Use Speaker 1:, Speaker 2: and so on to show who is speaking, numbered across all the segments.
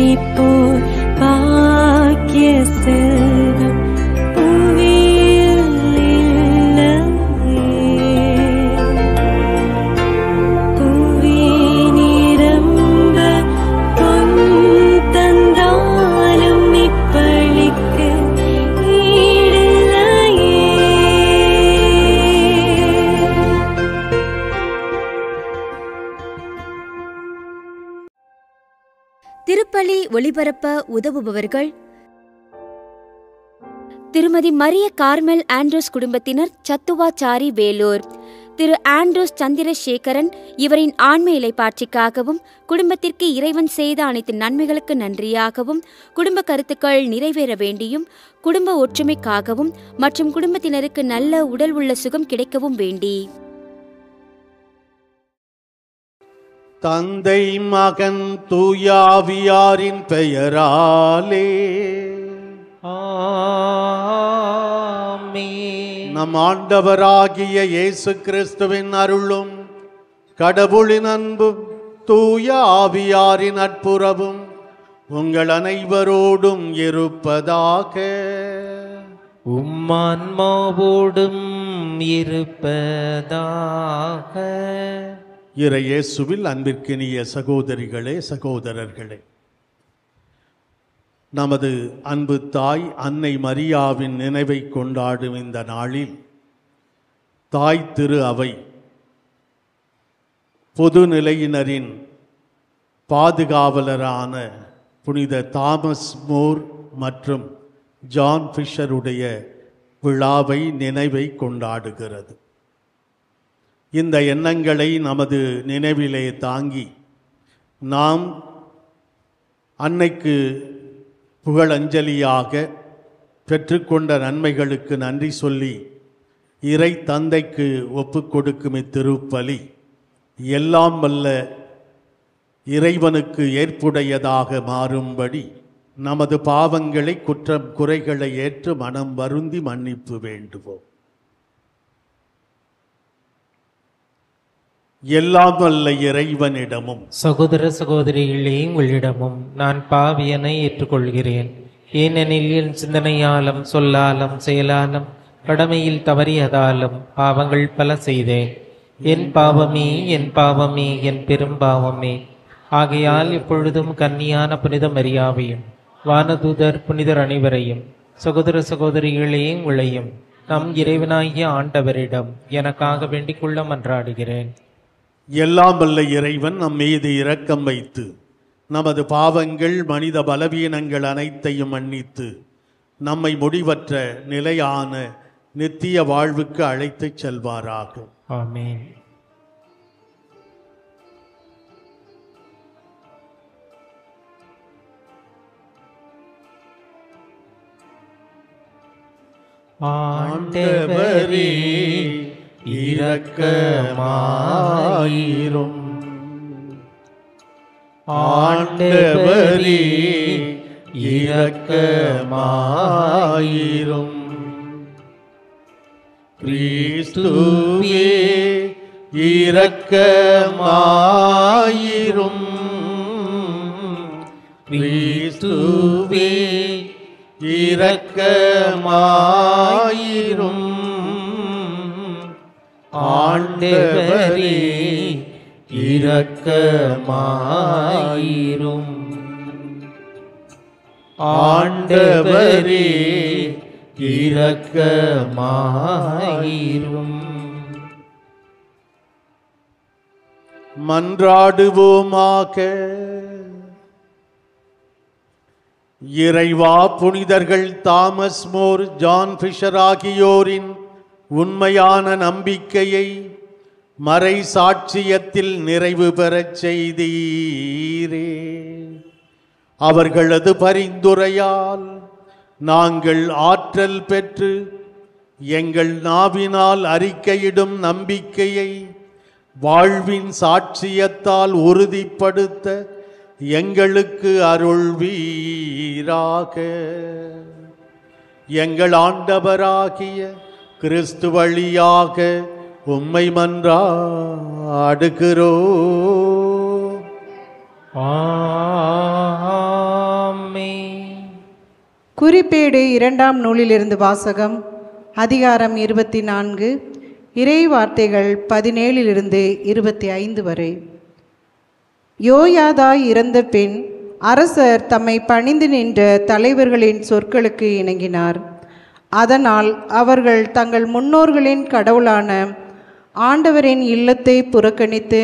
Speaker 1: போல் பாக்கிய செல்வம் புவியில் இல்லையே. புவி நிரம்ப பொன் தந்தாலும் இப்பளிக்கு ஈடில்லையே
Speaker 2: திருப்பலி ஒளிபரப்ப உதவுபவர்கள் திருமதி மரிய கார்மெல் ஆண்ட்ரூஸ் குடும்பத்தினர் சத்துவாச்சாரி வேலூர் திரு ஆண்ட்ரூஸ் சந்திரசேகரன் இவரின் ஆண்மை இலைப்பாட்சிக்காகவும் குடும்பத்திற்கு இறைவன் செய்த அனைத்து நன்மைகளுக்கு நன்றியாகவும் குடும்ப கருத்துக்கள் நிறைவேற வேண்டியும் குடும்ப ஒற்றுமைக்காகவும் மற்றும் குடும்பத்தினருக்கு நல்ல உடல் உள்ள சுகம் கிடைக்கவும் வேண்டி
Speaker 3: தந்தை மகன் தூயாவியாரின் பெயராலே
Speaker 4: ஆமென்.
Speaker 3: நம் ஆண்டவராகிய இயேசு கிறிஸ்துவின் அருளும் கடவுளின் அன்பும் தூய ஆவியாரின் நட்புறவும் உங்கள் அனைவரோடும் இருப்பதாக
Speaker 4: உம்மான்மாவோடும் இருப்பதாக
Speaker 3: இறை இயேசுவில் அன்பிற்கினிய சகோதரிகளே சகோதரர்களே நமது அன்பு தாய் அன்னை மரியாவின் நினைவை கொண்டாடும் இந்த நாளில் தாய் திரு அவை பொதுநிலையினரின் பாதுகாவலரான புனித தாமஸ் மோர் மற்றும் ஜான் ஃபிஷருடைய விழாவை நினைவை கொண்டாடுகிறது இந்த எண்ணங்களை நமது நினைவிலே தாங்கி நாம் அன்னைக்கு புகழஞ்சலியாக பெற்றுக்கொண்ட நன்மைகளுக்கு நன்றி சொல்லி இறை தந்தைக்கு ஒப்புக் கொடுக்கும் இத்திருப்பலி எல்லாம் வல்ல இறைவனுக்கு ஏற்புடையதாக மாறும்படி நமது பாவங்களை குற்றம் குறைகளை ஏற்று மனம் வருந்தி மன்னிப்பு வேண்டுவோம் எல்லாம் வல்ல இறைவனிடமும்
Speaker 4: சகோதர சகோதரிகளே உங்களிடமும் நான் பாவியனை ஏற்றுக்கொள்கிறேன் ஏனெனில் என் சிந்தனையாலும் சொல்லாலும் செயலாலும் கடமையில் தவறியதாலும் பாவங்கள் பல செய்தேன் என் பாவமே என் பாவமே என் பெரும் பாவமே ஆகையால் இப்பொழுதும் கன்னியான புனித மரியாவையும் வானதூதர் புனிதர் அனைவரையும் சகோதர சகோதரிகளே உங்களையும் நம் இறைவனாகிய ஆண்டவரிடம் எனக்காக வேண்டிக் கொள்ள மன்றாடுகிறேன்
Speaker 3: எல்லாம் வல்ல இறைவன் நம் மீது இரக்கம் வைத்து நமது பாவங்கள் மனித பலவீனங்கள் அனைத்தையும் மன்னித்து நம்மை முடிவற்ற நிலையான நித்திய வாழ்வுக்கு அழைத்துச் செல்வாராக
Speaker 4: ஆமென் ஆண்டவரே இரக்கமாயிரும் ஆண்டவரே இரக்கமாயிரும்
Speaker 3: கிறிஸ்துவே இரக்கமாயிரும் கிறிஸ்துவே இரக்கமாயிரும்
Speaker 4: ஆண்டவரே இரக்கமாயிரும்
Speaker 3: ஆண்டவரே
Speaker 4: இரக்கமாயிரும்
Speaker 3: மன்றாடுவோமாக இறைவா புனிதர்கள் தாமஸ் மோர் ஜான் ஃபிஷர் ஆகியோரின் உண்மையான நம்பிக்கையை மறை சாட்சியத்தில் நிறைவு பெறச் செய்தீரே அவர்களது பரிந்துரையால் நாங்கள் ஆற்றல் பெற்று எங்கள் நாவினால் அறிக்கையிடும் நம்பிக்கையை வாழ்வின் சாட்சியத்தால் உறுதிப்படுத்த எங்களுக்கு அருள்வீராக எங்கள் ஆண்டவராகிய கிறிஸ்து வழியாக உம்மை மன்றாடுகிறோம்
Speaker 4: ஆமென்
Speaker 5: குறிப்பேடு இரண்டாம் நூலிலிருந்து வாசகம் அதிகாரம் இருபத்தி நான்கு இறை வார்த்தைகள் பதினேழிலிருந்து இருபத்தி ஐந்து வரை யோயாதா இறந்த பின் அரசர் தம்மை பணிந்து நின்ற தலைவர்களின் சொற்களுக்கு இணங்கினார் அதனால் அவர்கள் தங்கள் முன்னோர்களின் கடவுளான ஆண்டவரின் இல்லத்தை புறக்கணித்து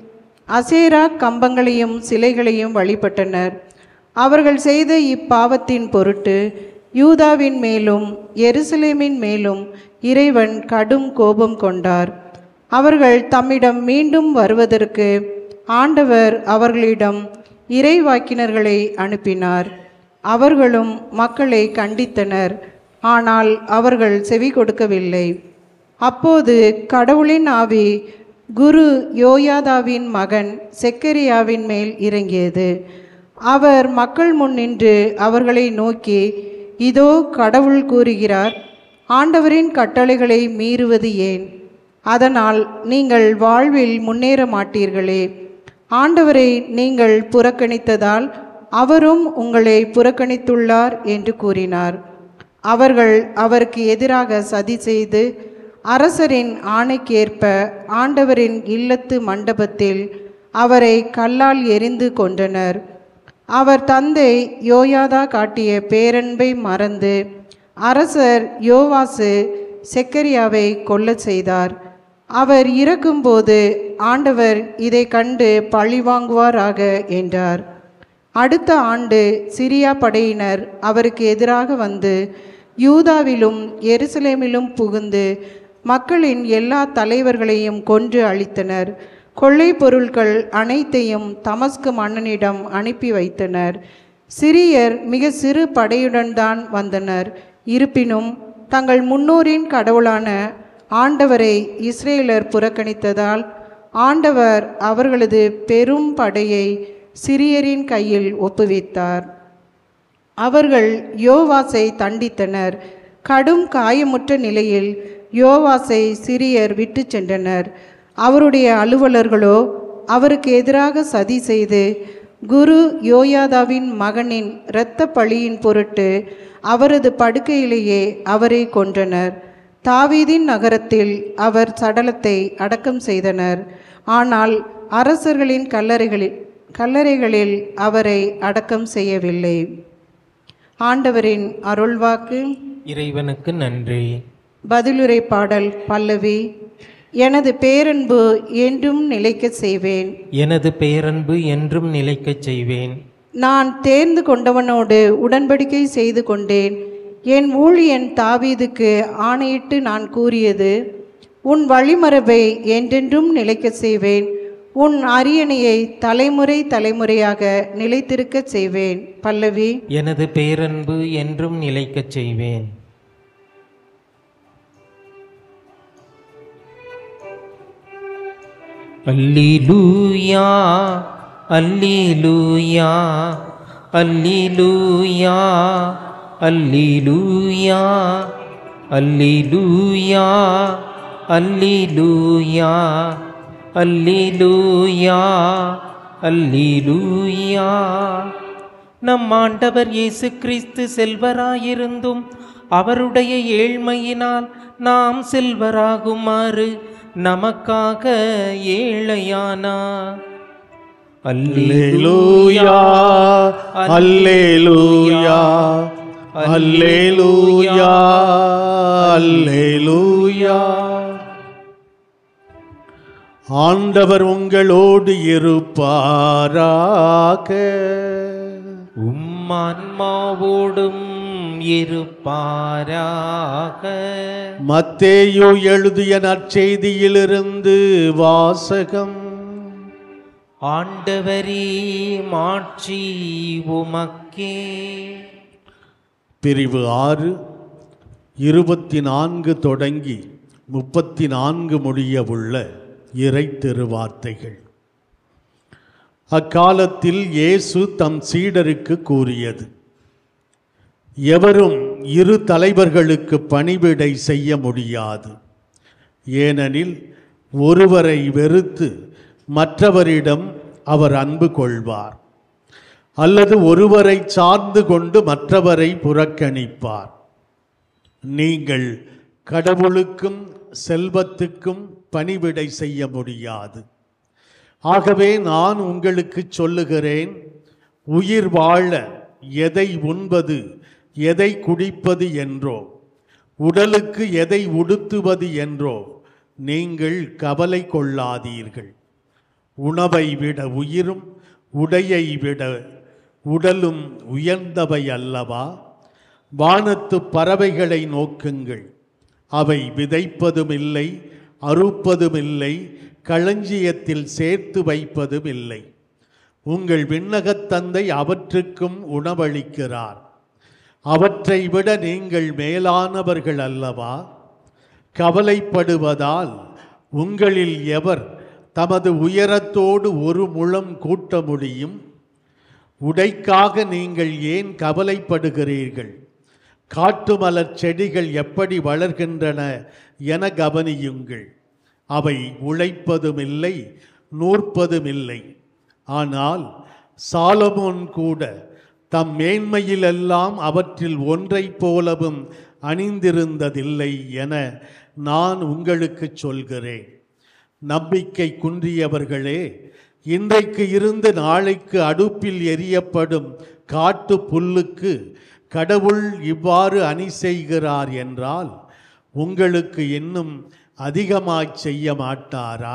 Speaker 5: அசேரா கம்பங்களையும் சிலைகளையும் வழிபட்டனர் அவர்கள் செய்த இப்பாவத்தின் பொருட்டு யூதாவின் மேலும் எருசலேமின் மேலும் இறைவன் கடும் கோபம் கொண்டார் அவர்கள் தம்மிடம் மீண்டும் வருவதற்கு ஆண்டவர் அவர்களிடம் இறைவாக்கினர்களை அனுப்பினார் அவர்களும் மக்களை கண்டித்தனர் ஆனால் அவர்கள் செவி கொடுக்கவில்லை அப்போது கடவுளின் ஆவி குரு யோயாதாவின் மகன் செக்கரியாவின் மேல் இறங்கியது அவர் மக்கள் முன் நின்று அவர்களை நோக்கி இதோ கடவுள் கூறுகிறார் ஆண்டவரின் கட்டளைகளை மீறுவது ஏன் அதனால் நீங்கள் வாழ்வில் முன்னேற மாட்டீர்களே ஆண்டவரை நீங்கள் புறக்கணித்ததால் அவரும் உங்களை புறக்கணித்துள்ளார் என்று கூறினார் அவர்கள் அவருக்கு எதிராக சதி செய்து அரசரின் ஆணைக்கேற்ப ஆண்டவரின் இல்லத்து மண்டபத்தில் அவரை கல்லால் எரிந்து கொன்றனர் அவர் தந்தை யோயாதா காட்டிய பேரன்பை மறந்து அரசர் யோவாசு செக்கரியாவை கொல்லச் செய்தார் அவர் இறக்கும்போது ஆண்டவர் இதை கண்டு பழி வாங்குவாராக என்றார் அடுத்த ஆண்டு சிரியா படையினர் அவருக்கு எதிராக வந்து யூதாவிலும் எருசலேமிலும் புகுந்து மக்களின் எல்லா தலைவர்களையும் கொன்று அழித்தனர் கொள்ளை பொருட்கள் அனைத்தையும் தமஸ்கு மன்னனிடம் அனுப்பி வைத்தனர் சிரியர் மிக சிறு படையுடன் தான் வந்தனர் இருப்பினும் தங்கள் முன்னோரின் கடவுளான ஆண்டவரை இஸ்ரேலர் புறக்கணித்ததால் ஆண்டவர் அவர்களது பெரும் படையை சிரியரின் கையில் ஒப்புவித்தார் அவர்கள் யோவாசை தண்டித்தனர் கடும் காயமுற்ற நிலையில் யோவாசை சிரியர் விட்டு சென்றனர் அவருடைய அலுவலர்களோ அவருக்கு எதிராக சதி செய்து குரு யோயாதாவின் மகனின் இரத்த பழியின் பொருட்டு அவரது படுக்கையிலேயே அவரை கொன்றனர் தாவீதின் நகரத்தில் அவர் சடலத்தை அடக்கம் செய்தனர் ஆனால் அரசர்களின் கல்லறைகளில் கல்லறைகளில் அவரை அடக்கம் செய்யவில்லை ஆண்டவரின் அருள்வாக்கு
Speaker 4: இறைவனுக்கு நன்றி
Speaker 5: பதிலுரை பாடல் பல்லவி எனது பேரன்பு என்றும் நிலைக்கச் செய்வேன்
Speaker 4: எனது பேரன்பு என்றும் நிலைக்கச் செய்வேன்
Speaker 5: நான் தேர்ந்து கொண்டவனோடு உடன்படிக்கை செய்து கொண்டேன் என் ஊழியன் தாவீதுக்கு ஆணையிட்டு நான் கூறியது உன் வழிமரபை என்றென்றும் நிலைக்கச் செய்வேன் உன் அரியணையை தலைமுறை தலைமுறையாக நிலைத்திருக்கச் செய்வேன் பல்லவி
Speaker 4: எனது பேரன்பு என்றும் நிலைக்கச் செய்வேன் அல்லேலூயா அல்லேலூயா அல்லேலூயா அல்லேலூயா அல்லேலூயா அல்லேலூயா அல்லேலூயா அல்லேலூயா நம் ஆண்டவர் இயேசு கிறிஸ்து செல்வராயிருந்தும் அவருடைய ஏழ்மையினால் நாம் செல்வராகுமாறு நமக்காக ஏழையானார்
Speaker 3: அல்லேலூயா அல்லேலூயா அல்லேலூயா அல்லேலூயா ஆண்டவர் உங்களோடு இருப்பாராக
Speaker 4: உம்மான்மாவோடும் இருப்பாராக
Speaker 3: மத்தேயு எழுதிய நற்செய்தியிலிருந்து வாசகம்
Speaker 4: ஆண்டவரே மாட்சி உமக்கே
Speaker 3: பிரிவு ஆறு இருபத்தி நான்கு தொடங்கி முப்பத்தி நான்கு முடிய உள்ள இறை திருவார்த்தைகள் அக்காலத்தில் இயேசு தம் சீடருக்கு கூறியது எவரும் இரு தலைவர்களுக்கு பணிவிடை செய்ய முடியாது ஏனெனில் ஒருவரை வெறுத்து மற்றவரிடம் அவர் அன்பு கொள்வார் அல்லது ஒருவரை சார்ந்து கொண்டு மற்றவரை புறக்கணிப்பார் நீங்கள் கடவுளுக்கும் செல்வத்துக்கும் பணிவிடை செய்ய முடியாது ஆகவே நான் உங்களுக்கு சொல்லுகிறேன் உயிர் வாழ எதை உண்பது எதை குடிப்பது என்றோ உடலுக்கு எதை உடுத்துவது என்றோ நீங்கள் கவலை கொள்ளாதீர்கள் உணவை விட உயிரும் உடையை விட உடலும் உயர்ந்தவை அல்லவா வானத்து பறவைகளை நோக்குங்கள் அவை விதைப்பதும் இல்லை அறுப்பதும் இல்லை களஞ்சியத்தில் சேர்த்து வைப்பதும் இல்லை உங்கள் விண்ணகத் தந்தை அவற்றுக்கும் உணவளிக்கிறார் அவற்றை விட நீங்கள் மேலானவர்கள் அல்லவா கவலைப்படுவதால் உங்களில் எவர் தமது உயரத்தோடு ஒரு முழம் கூட்ட முடியும் உடைக்காக நீங்கள் ஏன் கவலைப்படுகிறீர்கள் காட்டு மலர் செடிகள் எப்படி வளர்கின்றன என கவனியுங்கள் அவை உழைப்பதும் இல்லை நூற்பதும் இல்லை ஆனால் சாலமோன் கூட தம் மேன்மையிலெல்லாம் அவற்றில் ஒன்றைப் போலவும் அணிந்திருந்ததில்லை என நான் உங்களுக்கு சொல்கிறேன் நம்பிக்கை குன்றியவர்களே இன்றைக்கு இருந்து நாளைக்கு அடுப்பில் எரியப்படும் காட்டு புல்லுக்கு கடவுள் இவ்வாறு அணி செய்கிறார் என்றால் உங்களுக்கு இன்னும் அதிகமாய் செய்ய மாட்டாரா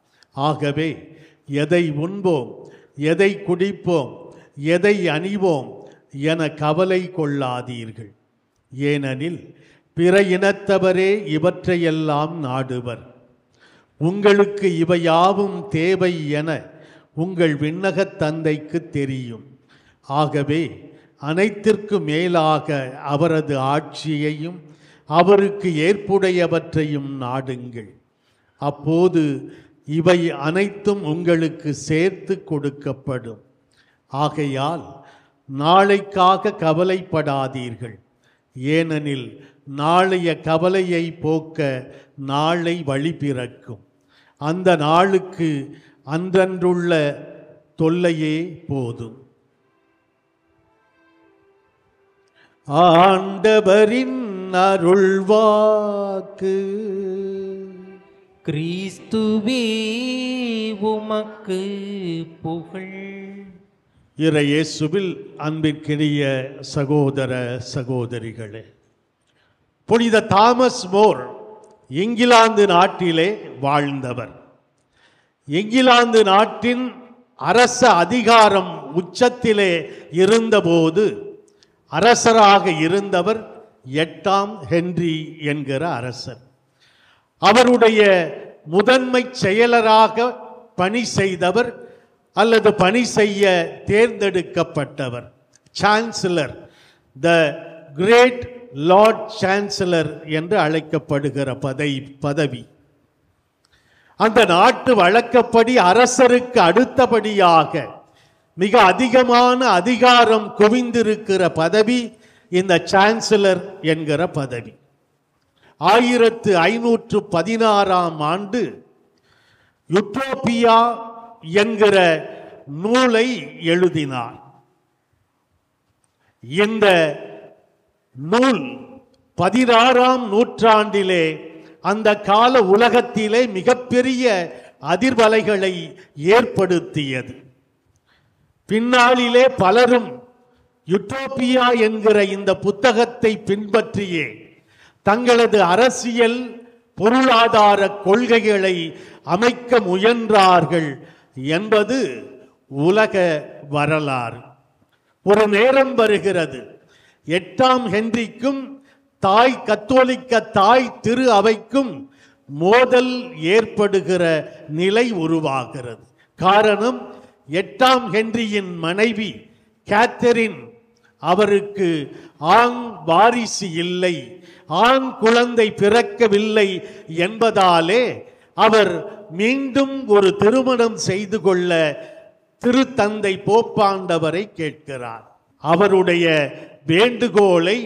Speaker 3: ஆகவே எதை உண்போம் எதை குடிப்போம் எதை அணிவோம் என கவலை கொள்ளாதீர்கள் ஏனெனில் பிற இனத்தவரே இவற்றையெல்லாம் நாடுவர் உங்களுக்கு இவையாவும் தேவை என உங்கள் விண்ணகத் தந்தைக்கு தெரியும் ஆகவே அனைத்திற்கு மேலாக அவரது ஆட்சியையும் அவருக்கு ஏற்புடையவற்றையும் நாடுங்கள் அப்போது இவை அனைத்தும் உங்களுக்கு சேர்த்து கொடுக்கப்படும் ஆகையால் நாளைக்காக கவலைப்படாதீர்கள் ஏனெனில் நாளைய கவலையை போக்க நாளை வழி பிறக்கும் அந்த நாளுக்கு அன்றன்றுள்ள தொல்லையே போதும் ஆண்டவரின் அருள்வாக்கு
Speaker 4: கிறிஸ்துவே உமக்கு புகழ்
Speaker 3: இறையேசுவில் அன்பிற்கினிய சகோதர சகோதரிகளே புனித தாமஸ் மோர் இங்கிலாந்து நாட்டிலே வாழ்ந்தவர் இங்கிலாந்து நாட்டின் அரச அதிகாரம் உச்சத்திலே இருந்தபோது அரசராக இருந்தவர் எட்டாம் ஹென்றி என்கிற அரசர் அவருடைய முதன்மை செயலராக பணி செய்தவர் அல்லது பணி செய்ய தேர்ந்தெடுக்கப்பட்டவர் chancellor the great lord chancellor என்று அழைக்கப்படுகிற பதை பதவி அந்த நாட்டு வழக்கப்படி அரசருக்கு அடுத்தபடியாக மிக அதிகமான அதிகாரம் குவிந்திருக்கிற பதவி இந்த சான்சலர் என்கிற பதவி ஆயிரத்து ஐநூற்று பதினாறாம் ஆண்டு யுட்டோபியா என்கிற நூலை எழுதினார் இந்த நூல் பதினாறாம் நூற்றாண்டிலே அந்த கால உலகத்திலே மிகப்பெரிய அதிர்வலைகளை ஏற்படுத்தியது பின்னாளிலே பலரும் யுட்டோப்பியா என்கிற இந்த புத்தகத்தை பின்பற்றியே தங்களது அரசியல் பொருளாதார கொள்கைகளை அமைக்க முயன்றார்கள் என்பது உலக வரலாறு ஒரு நேரம் வருகிறது எட்டாம் ஹென்றிக்கும் தாய் கத்தோலிக்க தாய் திரு அவைக்கும் மோதல் ஏற்படுகிற நிலை உருவாகிறது காரணம் எட்டாம் ஹென்ரியின் மனைவி கேத்தரின் அவருக்கு ஆண் வாரிசு இல்லை ஆண் குழந்தை பிறக்கவில்லை என்பதாலே அவர் மீண்டும் ஒரு திருமணம் செய்து கொள்ள திருத்தந்தை போப்பாண்டவரை கேட்கிறார் அவருடைய வேண்டுகோளை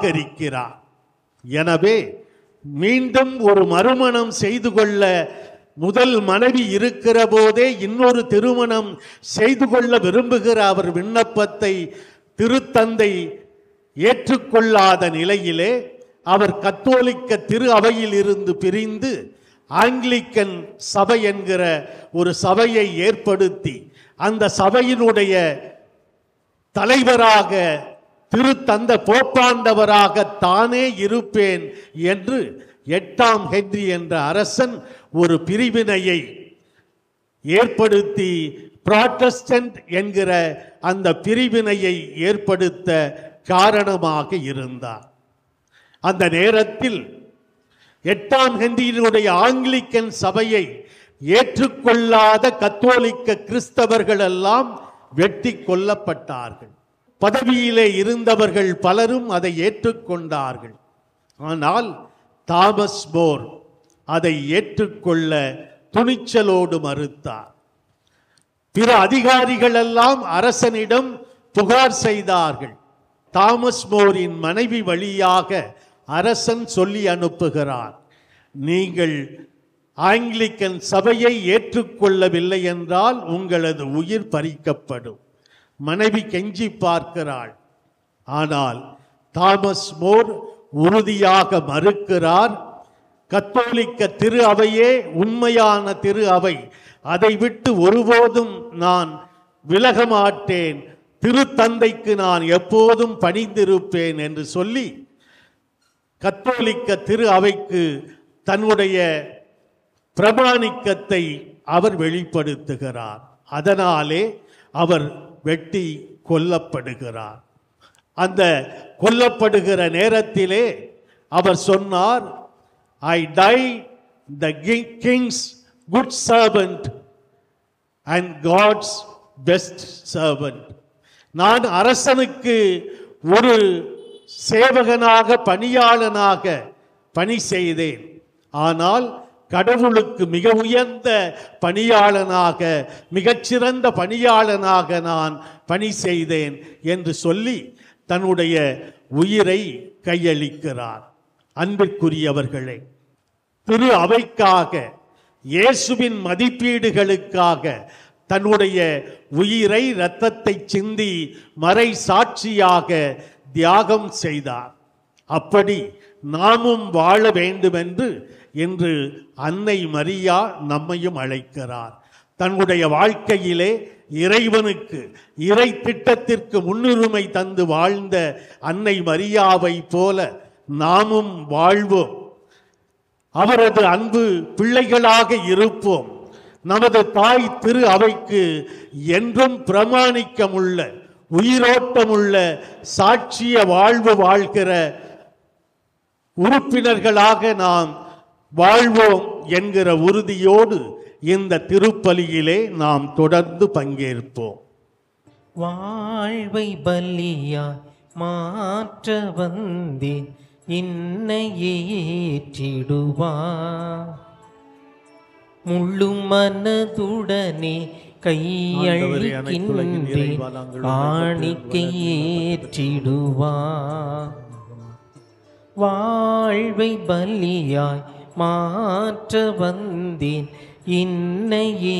Speaker 3: நிராகரிக்கிறார் எனவே மீண்டும் ஒரு மறுமணம் செய்து கொள்ள முதல் மனைவி இருக்கிற போதே இன்னொரு திருமணம் செய்து கொள்ள விரும்புகிற அவர் விண்ணப்பத்தை திருத்தந்தை ஏற்றுக்கொள்ளாத நிலையிலே அவர் கத்தோலிக்க திரு அவையில் இருந்து பிரிந்து ஆங்கிலிக்கன் சபை என்கிற ஒரு சபையை ஏற்படுத்தி அந்த சபையினுடைய தலைவராக திருத்தந்த போப்பாண்டவராக தானே இருப்பேன் என்று எட்டாம் ஹென்றி என்ற அரசன் ஒரு பிரிவினையை ஏற்படுத்தி புராட்டஸ்டன்ட் என்கிற அந்த பிரிவினையை ஏற்படுத்த காரணமாக இருந்தார் அந்த நேரத்தில் எட்டாம் ஹென்றியினுடைய ஆங்கிலிக்கன் சபையை ஏற்றுக்கொள்ளாத கத்தோலிக்க கிறிஸ்தவர்கள் எல்லாம் வெட்டி கொல்லப்பட்டார்கள் பதவியிலே இருந்தவர்கள் பலரும் அதை ஏற்றுக்கொண்டார்கள் ஆனால் தாமஸ் போர் அதை ஏற்றுக்கொள்ள துணிச்சலோடு மறுத்தார் பிற அதிகாரிகள் எல்லாம் அரசனிடம் புகார் செய்தார்கள் தாமஸ் மோரின் மனைவி வழியாக அரசன் சொல்லி அனுப்புகிறார் நீங்கள் ஆங்கிலிக்கன் சபையை ஏற்றுக்கொள்ளவில்லை என்றால் உங்களது உயிர் பறிக்கப்படும் மனைவி கெஞ்சி பார்க்கிறாள் ஆனால் தாமஸ் மோர் உறுதியாக மறுக்கிறார் கத்தோலிக்க திரு அவையே உண்மையான திரு அவை அதை விட்டு ஒருபோதும் நான் விலக மாட்டேன் திருத்தந்தைக்கு நான் எப்போதும் பணிந்திருப்பேன் என்று சொல்லி கத்தோலிக்க திரு அவைக்கு தன்னுடைய பிரமாணிக்கத்தை அவர் வெளிப்படுத்துகிறார் அதனாலே அவர் வெட்டி கொல்லப்படுகிறார் அந்த கொல்லப்படுகிற நேரத்திலே அவர் சொன்னார் I die the king's good servant and God's best servant நான் அரசனுக்கு ஒரு சேவகனாக பணியாளனாக பணி செய்தேன் ஆனால் கடவுளுக்கு மிக உயர்ந்த பணியாளனாக மிகச்சிறந்த பணியாளனாக நான் பணி செய்தேன் என்று சொல்லி தன்னுடைய உயிரை கையளிக்கிறார் அன்பிற்குரியவர்களே திரு அவைக்காக இயேசுவின் மதிப்பீடுகளுக்காக தன்னுடைய உயிரை இரத்தத்தை சிந்தி மறை சாட்சியாக தியாகம் செய்தார் அப்படி நாமும் வாழ வேண்டுமென்று இன்று அன்னை மரியா நம்மையும் அழைக்கிறார் தன்னுடைய வாழ்க்கையிலே இறைவனுக்கு இறை திட்டத்திற்கு முன்னுரிமை தந்து வாழ்ந்த அன்னை மரியாவை போல நாமும் வாழ்வோம் அவரது அன்பு பிள்ளைகளாக இருப்போம் நமது தாய் திரு அவைக்கு என்றும் பிரமாணிக்கமுள்ள உயிரோட்டமுள்ள சாட்சிய வாழ்வு வாழ்கிற உறுப்பினர்களாக நாம் வாழ்வோம் என்கிற உறுதியோடு இந்த திருப்பலியிலே நாம் தொடர்ந்து பங்கேற்போம்
Speaker 4: வாழ்வை பலியாய் மாற்ற வந்தேன் என்னையே ஏற்றிடுவார் முழு மனதுடனே
Speaker 3: ஆண்டவரே, அனைத்துலகின்
Speaker 4: கையளிக்கின்றேன்
Speaker 3: இறைவா, நாங்கள் உம்மை
Speaker 4: காணிக்கை ஏற்றிடுவார் வாழ்வை பலியாய் மாற்ற வந்தேன் என்னையே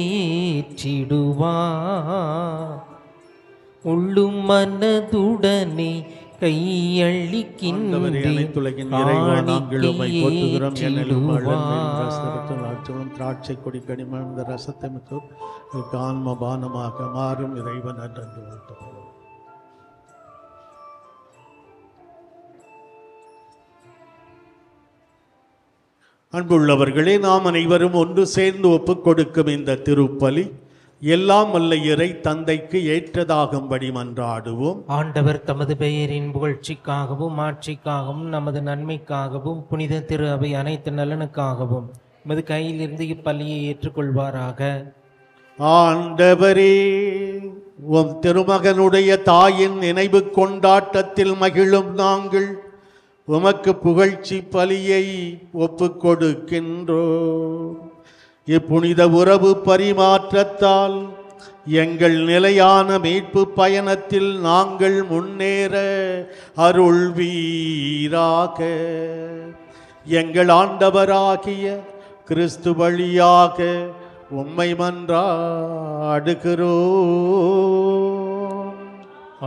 Speaker 4: ஏற்றிடுவார் உள்ளும் மனதுடனே
Speaker 3: ஆண்டவரே, அனைத்துலகின் இறைவா, நாங்கள் உம்மை போற்றுகிறோம். ஏனெனில் மழலையின் ரசத்தும் லாட்சமும் திராட்சை கொடி கனிமழ்ந்த ரசத்தை மிக்க கான்ம பானமாக மாறும் இறைவன் என்று வாழ்த்துகிறோம். அன்புள்ளவர்களே நாம் அனைவரும் ஒன்று சேர்ந்து ஒப்புக் கொடுக்கும் இந்த திருப்பலி எல்லாம் வல்ல இறை தந்தைக்கு ஏற்றதாகும்படி மன்றாடுவோம்
Speaker 4: ஆண்டவர் தமது பெயரின் புகழ்ச்சிக்காகவும் ஆட்சிக்காகவும் நமது நன்மைக்காகவும் புனித திரு அவை அனைத்து நலனுக்காகவும் நமது கையிலிருந்து இப்பள்ளியை ஏற்றுக்கொள்வாராக
Speaker 3: ஆண்டவரே உம் திருமகனுடைய தாயின் நினைவு கொண்டாட்டத்தில் மகிழும் நாங்கள் உமக்கு புகழ்ச்சி பலியை ஒப்புக் கொடுக்கின்றோம் இப்புனித உறவு பரிமாற்றத்தால் எங்கள் நிலையான மீட்பு பயணத்தில் நாங்கள் முன்னேற அருள்வீராக எங்கள் ஆண்டவராகிய கிறிஸ்து வழியாக உம்மை மன்றாடுகிறோம்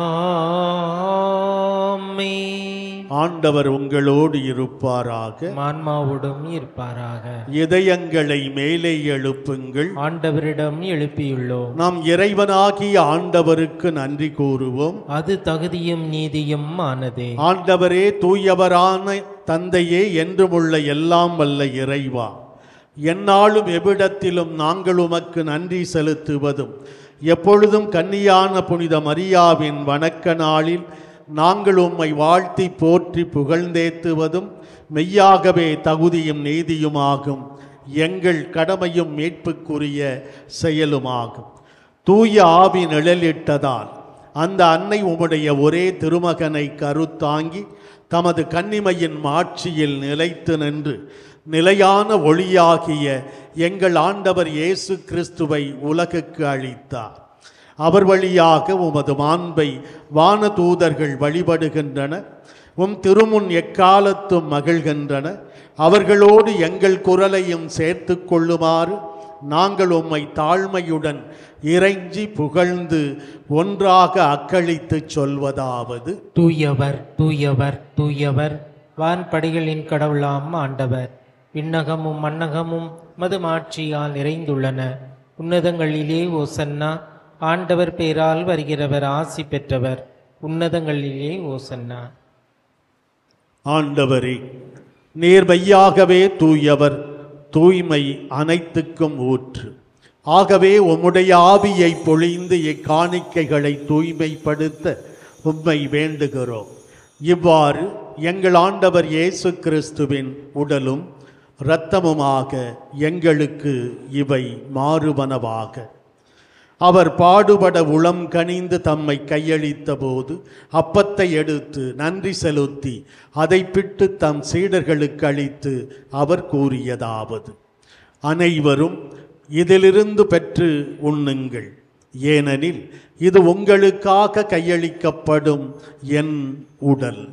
Speaker 4: ஆமே
Speaker 3: ஆண்டவர் உங்களோடு இருப்பாராக
Speaker 4: ஆன்மாவோடும் இருப்பாராக
Speaker 3: இதயங்களை மேலே எழுப்புங்கள்
Speaker 4: ஆண்டவரிடம் எழுப்பியுள்ளோம்
Speaker 3: நாம் இறைவனாகிய ஆண்டவருக்கு நன்றி கூறுவோம்
Speaker 4: அது தகுதியும் நீதியும் ஆனதே
Speaker 3: ஆண்டவரே தூயவரான தந்தையே என்றுமுள்ள எல்லாம் வல்ல இறைவா எந்நாளும் எவ்விடத்திலும் நாங்கள் உமக்கு நன்றி செலுத்துவதும் எப்பொழுதும் கன்னியான புனித மரியாவின் வணக்க நாளில் நாங்கள் உம்மை வாழ்த்தி போற்றி புகழ்ந்தேத்துவதும் மெய்யாகவே தகுதியும் நீதியுமாகும் எங்கள் கடமையும் மீட்புக்குரிய செயலுமாகும் தூய ஆவி நிழலிட்டதால் அந்த அன்னை உம்முடைய ஒரே திருமகனை கருத்தாங்கி தமது கன்னிமையின் மாட்சியில் நிலைத்து நின்று நிலையான ஒளியாகிய எங்கள் ஆண்டவர் இயேசு கிறிஸ்துவை உலகுக்கு அளித்தார் அவர் வழியாக உமது மாண்பை வான தூதர்கள் வழிபடுகின்றன உம் திருமுன் எக்காலத்தும் மகிழ்கின்றன அவர்களோடு எங்கள் குரலையும் சேர்த்து கொள்ளுமாறு நாங்கள் உம்மை தாழ்மையுடன் இறைஞ்சி புகழ்ந்து ஒன்றாக அக்களித்துச் சொல்வதாவது
Speaker 4: தூயவர் தூயவர் தூயவர் வான்படைகளின் கடவுளாம் ஆண்டவர் விண்ணகமும் மண்ணகமும் மது மாட்சியால் நிறைந்துள்ளன உன்னதங்களிலே ஓசன்னா ஆண்டவர் பேரால் வருகிறவர் ஆசி பெற்றவர் உன்னதங்களிலே ஓசன்னா
Speaker 3: ஆண்டவரே நீர் மெய்யாகவே தூயவர் தூய்மை அனைத்துக்கும் ஊற்று ஆகவே உம்முடைய ஆவியை பொழிந்து இக்காணிக்கைகளை தூய்மைப்படுத்த உம்மை வேண்டுகிறோம் இவ்வாறு எங்கள் ஆண்டவர் இயேசு கிறிஸ்துவின் உடலும் இரத்தமுமாக எங்களுக்கு இவை மாறுவனவாக அவர் பாடுபட உளம் கனிந்து தம்மை கையளித்த போது அப்பத்தை எடுத்து நன்றி செலுத்தி அதை பிட்டு தம் சீடர்களுக்கு அளித்து அவர் கூறியதாவது அனைவரும் இதிலிருந்து பெற்று உண்ணுங்கள் ஏனெனில் இது உங்களுக்காக கையளிக்கப்படும் என் உடல்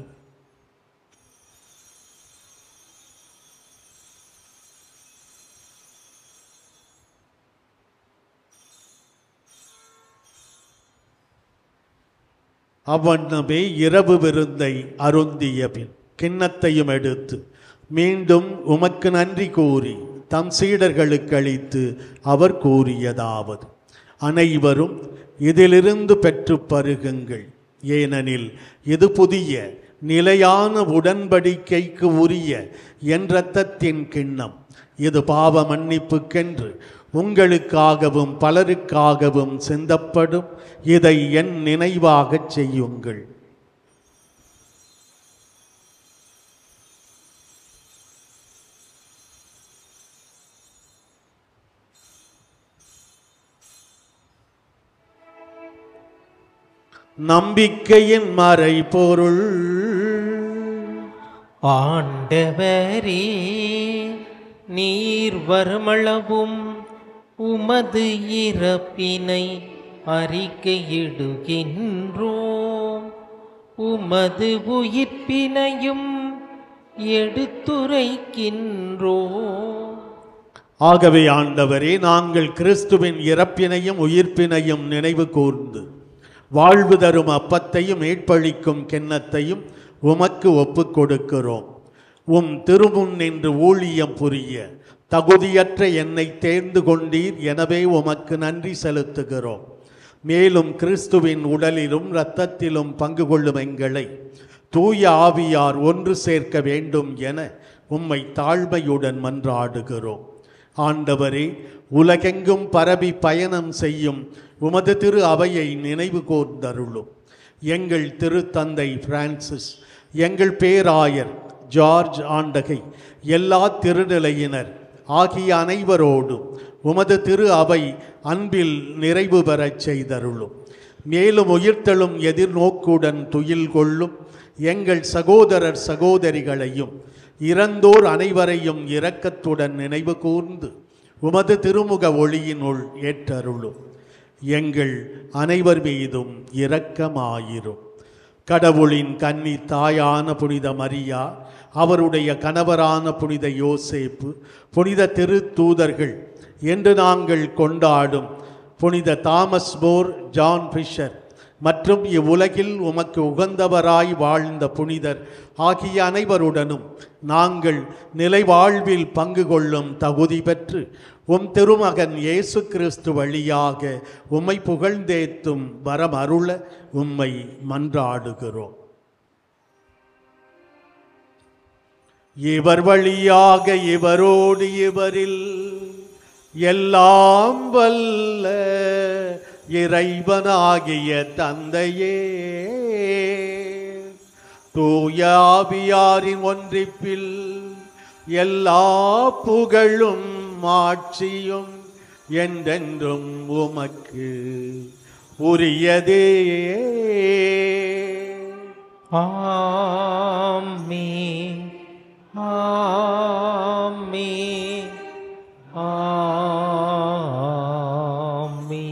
Speaker 3: அவ்வண்ணமே இரவு விருந்தை அருந்திய பின் கிண்ணத்தையும் எடுத்து மீண்டும் உமக்கு நன்றி கூறி தம் சீடர்களுக்கு அளித்து அவர் கூறியதாவது அனைவரும் இதிலிருந்து பெற்று பருகுங்கள் ஏனெனில் இது புதிய நிலையான உடன்படிக்கைக்கு உரிய என் இரத்தத்தின் கிண்ணம் இது பாவ மன்னிப்புக்கென்று உங்களுக்காகவும் பலருக்காகவும் சிந்தப்படும் இதை என் நினைவாகச் செய்யுங்கள் நம்பிக்கையின் மறைபொருள்
Speaker 4: ஆண்டவரே நீர் வருமளவும் உமது இறப்பினை அறிக்கையிடுகின்றோம் உமது உயிர்ப்பினையும் எடுத்துரைக்கின்றோம்
Speaker 3: ஆகவே ஆண்டவரே நாங்கள் கிறிஸ்துவின் இறப்பினையும் உயிர்ப்பினையும் நினைவு கூர்ந்து வாழ்வு தரும் அப்பத்தையும் மீட்பளிக்கும் கிண்ணத்தையும் உமக்கு ஒப்புக் கொடுக்கிறோம் உம் திருமுன் நின்று ஊழியம் புரிய தகுதியற்ற என்னை தேர்ந்து கொண்டீர் எனவே உமக்கு நன்றி செலுத்துகிறோம் மேலும் கிறிஸ்துவின் உடலிலும் இரத்தத்திலும் பங்கு கொள்ளும் எங்களை தூய ஆவியார் ஒன்று சேர்க்க வேண்டும் என உம்மை தாழ்மையுடன் மன்றாடுகிறோம் ஆண்டவரே உலகெங்கும் பரவி பயணம் செய்யும் உமது திரு அவையை நினைவு கூர்ந்தருளும் எங்கள் திருத்தந்தை பிரான்சிஸ் எங்கள் பேராயர் ஜார்ஜ் ஆண்டகை எல்லா திருநிலையினர் ஆகிய அனைவரோடும் உமது திரு அவை அன்பில் நிறைவு பெறச் செய்தருளும் மேலும் உயிர்த்தெழும் எதிர்நோக்குடன் துயில் கொள்ளும் எங்கள் சகோதரர் சகோதரிகளையும் இறந்தோர் அனைவரையும் இரக்கத்துடன் நினைவு கூர்ந்து உமது திருமுக ஒளியினுள் ஏற்றருளும் எங்கள் அனைவர் மீதும் இரக்கமாயிரும் கடவுளின் கன்னி தாயான புனித மரியா அவருடைய கணவரான புனித யோசேப்பு புனித திருத்தூதர்கள் என்று நாங்கள் கொண்டாடும் புனித தாமஸ் போர் ஜான் ஃபிஷர் மற்றும் இவ்வுலகில் உமக்கு உகந்தவராய் வாழ்ந்த புனிதர் ஆகிய அனைவருடனும் நாங்கள் நிலைவாழ்வில் பங்கு கொள்ளும் தகுதி பெற்று உம் திருமகன் இயேசு கிறிஸ்து வழியாக உம்மை புகழ்ந்தேத்தும் வரம் அருள உம்மை மன்றாடுகிறோம் இவர் வழியாக இவரோடு இவரில் எல்லாம் வல்ல இறைவனாகிய தந்தையே தூயாவியாரின் ஒன்றிப்பில் எல்லா புகழும் ஆட்சியும் என்றென்றும் உமக்கு உரியதே
Speaker 4: ஆமே ஆமே ஆமே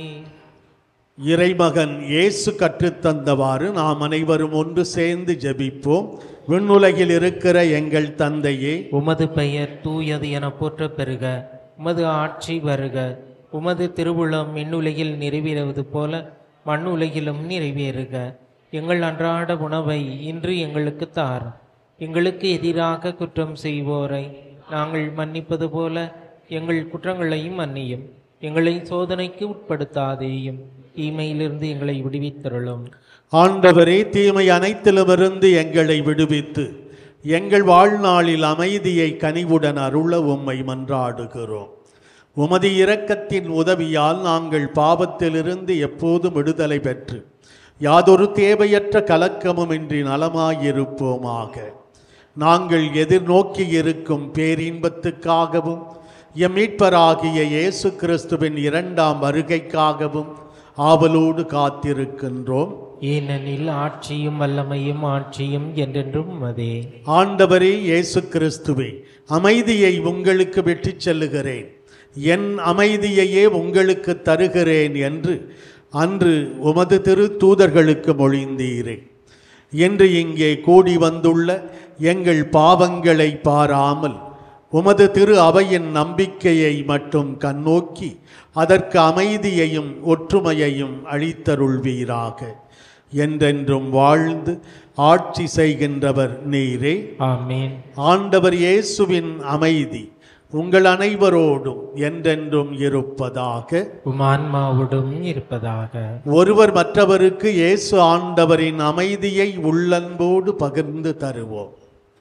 Speaker 3: இறைமகன் இயேசு கற்றுத்தந்தவாறு நாம் அனைவரும் ஒன்று சேர்ந்து ஜெபிப்போம் விண்ணுலகில் இருக்கிற எங்கள் தந்தையே
Speaker 4: உமது பெயர் தூயது என போற்றப் பெறுக உமது ஆட்சி வருக உமது திருவுளம் விண்ணுலகில் நிறைவேறுவது போல மண்ணுலகிலும் நிறைவேறுக எங்கள் அன்றாட உணவை இன்று எங்களுக்கு தார் எங்களுக்கு எதிராக குற்றம் செய்வோரை நாங்கள் மன்னிப்பது போல எங்கள் குற்றங்களையும் மன்னியும் எங்களை சோதனைக்கு உட்படுத்தாதேயும் தீமையிலிருந்து எங்களை விடுவித்தருளும்
Speaker 3: ஆண்டவரே தீமை அனைத்திலுமிருந்து எங்களை விடுவித்து எங்கள் வாழ்நாளில் அமைதியை கனிவுடன் அருள உம்மை மன்றாடுகிறோம் உமது இரக்கத்தின் உதவியால் நாங்கள் பாவத்திலிருந்து எப்போதும் விடுதலை பெற்று யாதொரு தேவையற்ற கலக்கமுமின்றி நலமாயிருப்போமாக நாங்கள் எதிர்நோக்கி இருக்கும் பேரின்பத்துக்காகவும் எம் மீட்பராகிய இயேசு கிறிஸ்துவின் இரண்டாம் வருகைக்காகவும் ஆவலோடு காத்திருக்கின்றோம்
Speaker 4: ஏனெனில் ஆட்சியும் வல்லமையும் ஆட்சியும் என்றென்றும் அதே
Speaker 3: ஆண்டவரே இயேசு கிறிஸ்துவே அமைதியை உங்களுக்கு விட்டுச் செல்லுகிறேன் என் அமைதியையே உங்களுக்கு தருகிறேன் என்று அன்று உமது திரு தூதர்களுக்கு மொழிந்தீரே என்று இங்கே கூடி வந்துள்ள எங்கள் பாவங்களை பாராமல் உமது திரு அவையின் நம்பிக்கையை மட்டும் கண்ணோக்கி அதற்கு அமைதியையும் ஒற்றுமையையும் அளித்தருள்வீராக என்றென்றும் வாழ்ந்து ஆட்சி செய்கின்றவர் நீரே
Speaker 4: ஆமேன்
Speaker 3: ஆண்டவர் இயேசுவின் அமைதி உங்கள் அனைவரோடும் என்றென்றும் இருப்பதாக
Speaker 4: உமான்மாவுடன் இருப்பதாக
Speaker 3: ஒருவர் மற்றவருக்கு இயேசு ஆண்டவரின் அமைதியை உள்ளன்போடு பகிர்ந்து தருவோம்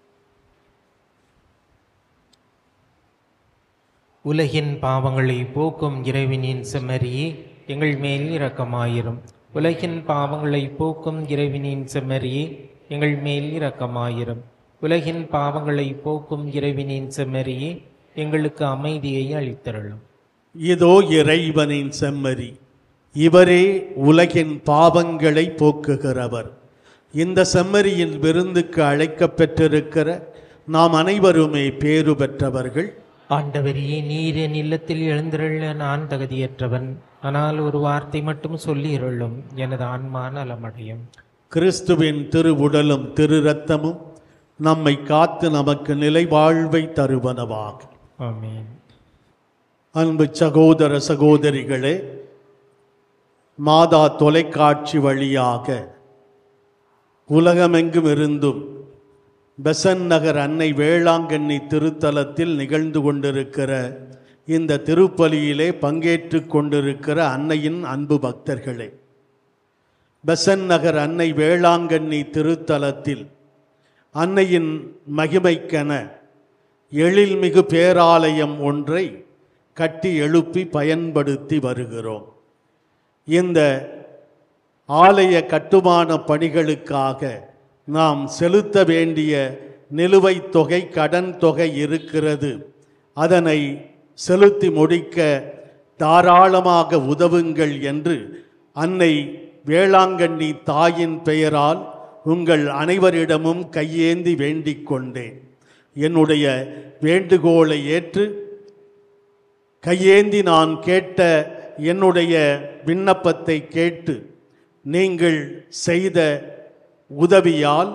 Speaker 4: உலகின் பாவங்களை போக்கும் இறைவனின் செம்மறியே எங்கள் மேல் இரக்கமாயிரும் உலகின் பாவங்களை போக்கும் இறைவனின் செம்மறியே எங்கள் மேல் இரக்கமாயிரும் உலகின் பாவங்களை போக்கும் இறைவனின் செம்மறியே எங்களுக்கு அமைதியை அளித்தருளும்
Speaker 3: இதோ இறைவனின் செம்மறி இவரே உலகின் பாவங்களை போக்குகிறவர் இந்த செம்மறியின் விருந்துக்கு அழைக்கப் பெற்றிருக்கிற நாம் அனைவருமே பேறு பெற்றவர்கள்
Speaker 4: ஆண்டவரே நீர் என் இல்லத்தில் எழுந்திருள்ள நான் தகுதியற்றவன் ஆனால் ஒரு வார்த்தை மட்டும் சொல்லியிருளும் எனது ஆன்மா நலமடையும்
Speaker 3: கிறிஸ்துவின் திருவுடலும் திரு ரத்தமும் நம்மை காத்து நமக்கு நிலை வாழ்வை தருவனவாக
Speaker 4: ஆமென்
Speaker 3: அன்பு சகோதர சகோதரிகளே மாதா தொலைக்காட்சி வழியாக உலகமெங்கும் இருந்தும் பெசன் நகர் அன்னை வேளாங்கண்ணி திருத்தலத்தில் நிகழ்ந்து கொண்டிருக்கிற இந்த திருப்பலியிலே பங்கேற்று கொண்டிருக்கிற அன்னையின் அன்பு பக்தர்களே பெசன் நகர் அன்னை வேளாங்கண்ணி திருத்தலத்தில் அன்னையின் மகிமைக்கென எழில்மிகு பேராலயம் ஒன்றை கட்டி எழுப்பி பயன்படுத்தி வருகிறோம் இந்த ஆலய கட்டுமான பணிகளுக்காக நாம் செலுத்த வேண்டிய நிலுவைத் தொகை கடன் தொகை இருக்கிறது அதனை செலுத்தி முடிக்க தாராளமாக உதவுங்கள் என்று அன்னை வேளாங்கண்ணி தாயின் பெயரால் உங்கள் அனைவரிடமும் கையேந்தி வேண்டிக் கொண்டேன் என்னுடைய வேண்டுகோளை ஏற்று கையேந்தி நான் கேட்ட என்னுடைய விண்ணப்பத்தை கேட்டு நீங்கள் செய்த உதவியால்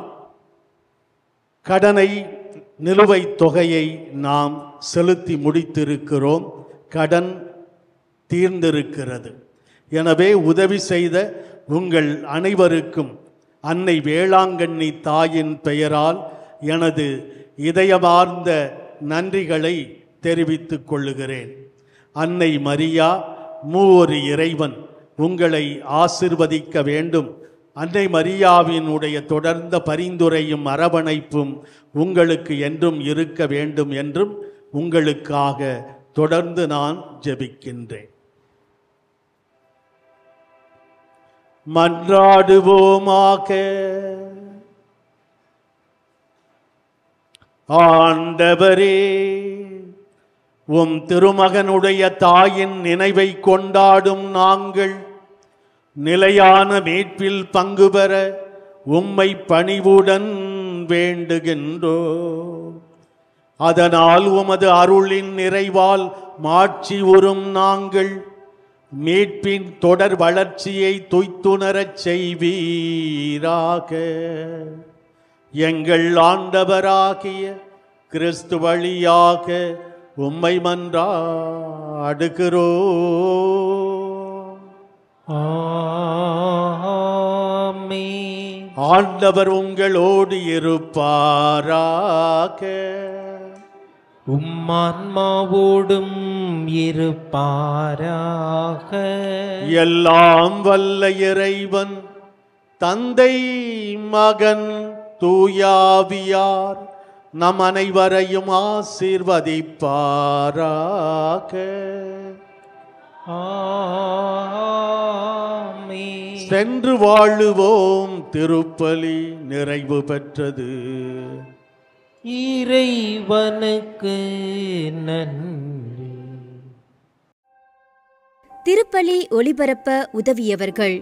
Speaker 3: கடனை நிலுவைத் தொகையை நாம் செலுத்தி முடித்திருக்கிறோம் கடன் தீர்ந்திருக்கிறது எனவே உதவி செய்த உங்கள் அனைவருக்கும் அன்னை வேளாங்கண்ணி தாயின் பெயரால் எனது இதயமார்ந்த நன்றிகளை தெரிவித்துக் கொள்ளுகிறேன் அன்னை மரியா மூவொரு இறைவன் உங்களை ஆசிர்வதிக்க வேண்டும் அன்னை மரியாவினுடைய தொடர்ந்த பரிந்துரையும் அரவணைப்பும் உங்களுக்கு என்றும் இருக்க வேண்டும் என்றும் உங்களுக்காக தொடர்ந்து நான் ஜெபிக்கின்றேன் மன்றாடுவோமாக ஆண்டவரே உம் திருமகனுடைய தாயின் நினைவை கொண்டாடும் நாங்கள் நிலையான மீட்பில் பங்கு பெற உம்மை பணிவுடன் வேண்டுகின்றோ அதனால் உமது அருளின் நிறைவால் மாட்சி உறும் நாங்கள் மீட்பின் தொடர் வளர்ச்சியை துய்த்துணரச் செய்வீராக எங்கள் ஆண்டவராகிய கிறிஸ்து வழியாக உம்மை மன்றாடுகிறோ
Speaker 4: ஆமென்.
Speaker 3: ஆண்டவர் உங்களோடு இருப்பாராக
Speaker 4: உம்மான்மாவோடும் இருப்பாராக
Speaker 3: எல்லாம் வல்ல இறைவன் தந்தை மகன் தூயாவியார் நம் அனைவரையும் ஆசீர்வதிப்பாராக
Speaker 4: ஆமென்.
Speaker 3: சென்று வாழுவோம் திருப்பலி நிறைவு பெற்றது
Speaker 4: இறைவனுக்கு நன்றி
Speaker 2: திருப்பலி ஒளிபரப்ப உதவியவர்கள்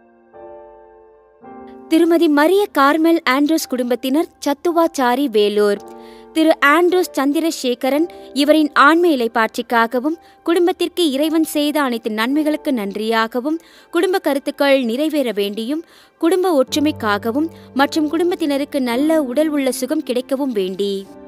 Speaker 2: திருமதி மரிய கார்மெல் ஆண்ட்ரூஸ் குடும்பத்தினர் சத்துவாச்சாரி வேலூர் திரு ஆண்ட்ரூஸ் சந்திரசேகரன் இவரின் ஆண்மை இலைப்பாட்சிக்காகவும் குடும்பத்திற்கு இறைவன் செய்த அனைத்து நன்மைகளுக்கு நன்றியாகவும் குடும்ப கருத்துக்கள் நிறைவேற வேண்டியும் குடும்ப ஒற்றுமைக்காகவும் மற்றும் குடும்பத்தினருக்கு நல்ல உடல் உள்ள சுகம் கிடைக்கவும் வேண்டி